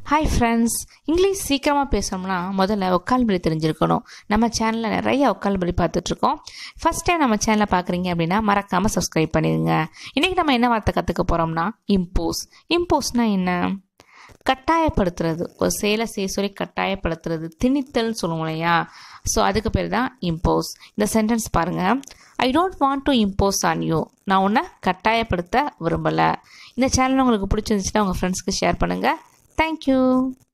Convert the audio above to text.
hi friends English சீக்கிரமாக பேசணும்னா முதல்ல ஒக்கால்மொழி தெரிஞ்சிருக்கணும் நம்ம சேனலில் நிறைய ஒக்கால்மொழி பார்த்துட்ருக்கோம் ஃபஸ்ட் டைம் நம்ம சேனலை பார்க்குறீங்க அப்படின்னா மறக்காமல் சப்ஸ்கிரைப் பண்ணிடுங்க இன்றைக்கி நம்ம என்ன வார்த்தை கற்றுக்க போகிறோம்னா இம்போஸ் இம்போஸ்னா என்ன கட்டாயப்படுத்துறது ஒரு செயலை செய்ய சொல்லி கட்டாயப்படுத்துறது திணித்தல்னு சொல்லுவோம் இல்லையா ஸோ அதுக்கு பேர் தான் இம்போஸ் இந்த சென்டென்ஸ் பாருங்கள் I don't want to impose on you நான் உன்னை கட்டாயப்படுத்த விரும்பலை இந்த சேனல் உங்களுக்கு பிடிச்சிருந்துச்சுன்னா உங்கள் ஃப்ரெண்ட்ஸ்க்கு ஷேர் பண்ணுங்கள் தேங்க்யூ